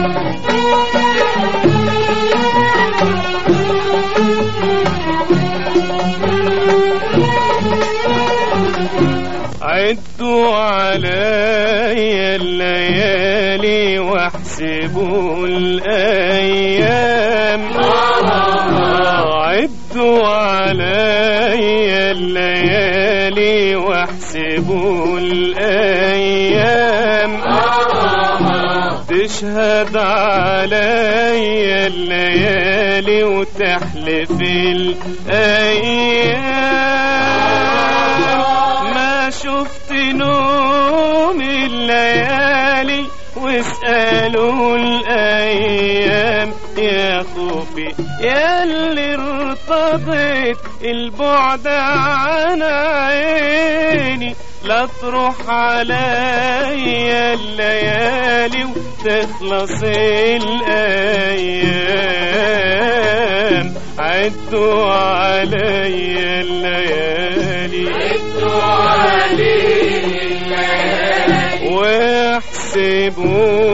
عدوا علي الليالي واحسبوا الأيام عدوا علي الليالي واحسبوا الأيام تشهد علي الليالي وتحلف الأيام ما شفت نوم الليالي واسألوا الأيام يا خوفي يا اللي ارتضيت البعد عن عيني لا تروح عليا الليالي وتخلص الأيام عدوا عليا الليالي واحسبوا